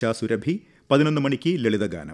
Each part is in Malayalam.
സുരഭി പതിനൊന്ന് മണിക്ക് ലളിതഗാനം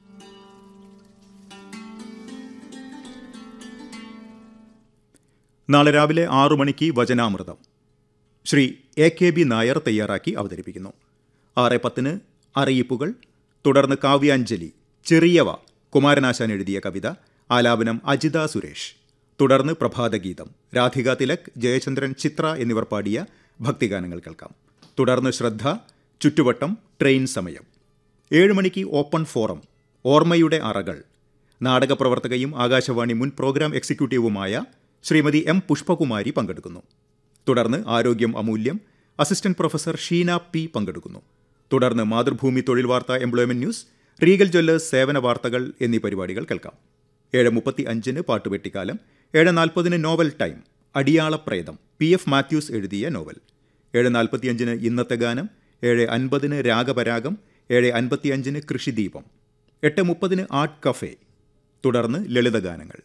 നാളെ രാവിലെ ആറു മണിക്ക് വചനാമൃതം Shri A K B Nair തയ്യാറാക്കി അവതരിപ്പിക്കുന്നു ആറ് പത്തിന് അറിയിപ്പുകൾ തുടർന്ന് കാവ്യാഞ്ജലി ചെറിയവ കുമാരനാശാൻ എഴുതിയ കവിത ആലാപനം അജിത സുരേഷ് തുടർന്ന് പ്രഭാതഗീതം രാധിക തിലക് ജയചന്ദ്രൻ ചിത്ര എന്നിവർ പാടിയ ഭക്തിഗാനങ്ങൾ കേൾക്കാം തുടർന്ന് ശ്രദ്ധ ചുറ്റുവട്ടം ട്രെയിൻ സമയം ഏഴ് മണിക്ക് ഓപ്പൺ ഫോറം ഓർമ്മയുടെ അറകൾ നാടകപ്രവർത്തകയും ആകാശവാണി മുൻ പ്രോഗ്രാം എക്സിക്യൂട്ടീവുമായ ശ്രീമതി എം പുഷ്പകുമാരി പങ്കെടുക്കുന്നു തുടർന്ന് ആരോഗ്യം അമൂല്യം അസിസ്റ്റന്റ് പ്രൊഫസർ ഷീന പി പങ്കെടുക്കുന്നു തുടർന്ന് മാതൃഭൂമി തൊഴിൽ വാർത്ത എംപ്ലോയ്മെന്റ് ന്യൂസ് റീഗൽ ജ്വല്ലേഴ്സ് സേവന വാർത്തകൾ എന്നീ പരിപാടികൾ കേൾക്കാം ഏഴ് മുപ്പത്തി അഞ്ചിന് പാട്ടുപെട്ടിക്കാലം ഏഴ് നാൽപ്പതിന് നോവൽ ടൈം അടിയാളപ്രേതം പി എഫ് മാത്യൂസ് എഴുതിയ നോവൽ ഏഴ് നാൽപ്പത്തിയഞ്ചിന് ഇന്നത്തെ ഗാനം ഏഴ് അൻപതിന് രാഗപരാഗം ഏഴ് അൻപത്തിയഞ്ചിന് കൃഷിദീപം എട്ട് മുപ്പതിന് ആർട്ട് കഫേ തുടർന്ന് ലളിതഗാനങ്ങൾ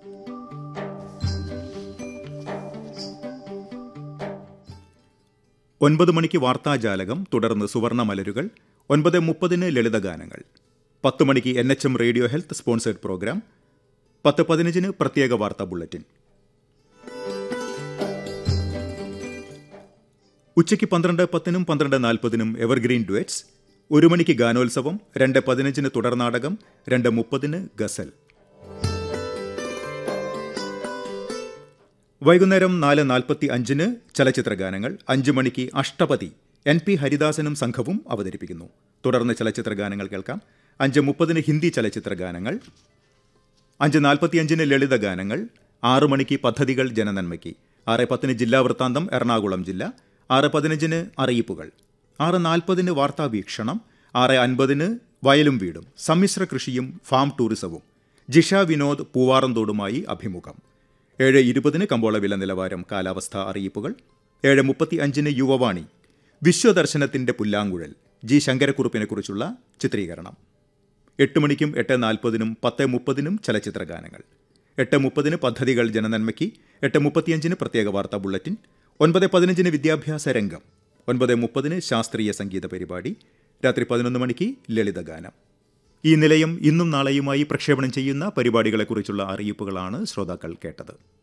ഒൻപത് മണിക്ക് വാർത്താജാലകം തുടർന്ന് സുവർണ മലരുകൾ ഒൻപത് മുപ്പതിന് ലളിതഗാനങ്ങൾ പത്ത് മണിക്ക് N H M radio health sponsored programme പത്ത് പതിനഞ്ചിന് പ്രത്യേക വാർത്താ ബുള്ളറ്റിൻ ഉച്ചയ്ക്ക് പന്ത്രണ്ട് പത്തിനും പന്ത്രണ്ട് നാൽപ്പതിനും എവർഗ്രീൻ ഡുവറ്റ്സ് ഒരു മണിക്ക് ഗാനോത്സവം രണ്ട് പതിനഞ്ചിന് തുടർനാടകം രണ്ട് മുപ്പതിന് ഗസൽ വൈകുന്നേരം നാല് നാൽപ്പത്തി അഞ്ചിന് ചലച്ചിത്ര ഗാനങ്ങൾ അഞ്ച് മണിക്ക് അഷ്ടപതി എൻ പി ഹരിദാസനും സംഘവും അവതരിപ്പിക്കുന്നു തുടർന്ന് ചലച്ചിത്ര ഗാനങ്ങൾ കേൾക്കാം അഞ്ച് മുപ്പതിന് ഹിന്ദി ചലച്ചിത്ര ഗാനങ്ങൾ അഞ്ച് നാൽപ്പത്തിയഞ്ചിന് ലളിത ഗാനങ്ങൾ ആറു മണിക്ക് പദ്ധതികൾ ജനനന്മയ്ക്ക് ആറ് പത്തിന് ജില്ലാ വൃത്താന്തം എറണാകുളം ജില്ല ആറ് പതിനഞ്ചിന് അറിയിപ്പുകൾ ആറ് നാൽപ്പതിന് വാർത്താ വീക്ഷണം ആറ് അൻപതിന് വയലും വീടും സമ്മിശ്ര കൃഷിയും ഫാം ടൂറിസവും ജിഷ വിനോദ് പൂവാറന്തോടുമായി അഭിമുഖം ഏഴ് ഇരുപതിന് കമ്പോള വില നിലവാരം കാലാവസ്ഥ അറിയിപ്പുകൾ ഏഴ് മുപ്പത്തി അഞ്ചിന് യുവവാണി വിശ്വദർശനത്തിന്റെ പുല്ലാങ്കുഴൽ ജി ശങ്കരക്കുറുപ്പിനെക്കുറിച്ചുള്ള ചിത്രീകരണം എട്ട് മണിക്കും എട്ട് നാൽപ്പതിനും പത്ത് മുപ്പതിനും ചലച്ചിത്ര ഗാനങ്ങൾ എട്ട് മുപ്പതിന് പദ്ധതികൾ ജനനന്മയ്ക്ക് എട്ട് മുപ്പത്തിയഞ്ചിന് പ്രത്യേക വാർത്താ ബുള്ളറ്റിൻ ഒൻപത് പതിനഞ്ചിന് വിദ്യാഭ്യാസ രംഗം ഒൻപത് മുപ്പതിന് ശാസ്ത്രീയ സംഗീത പരിപാടി രാത്രി പതിനൊന്ന് മണിക്ക് ലളിതഗാനം ഈ നിലയം ഇന്നും നാളെയുമായി പ്രക്ഷേപണം ചെയ്യുന്ന പരിപാടികളെക്കുറിച്ചുള്ള അറിയിപ്പുകളാണ് ശ്രോതാക്കൾ കേട്ടത്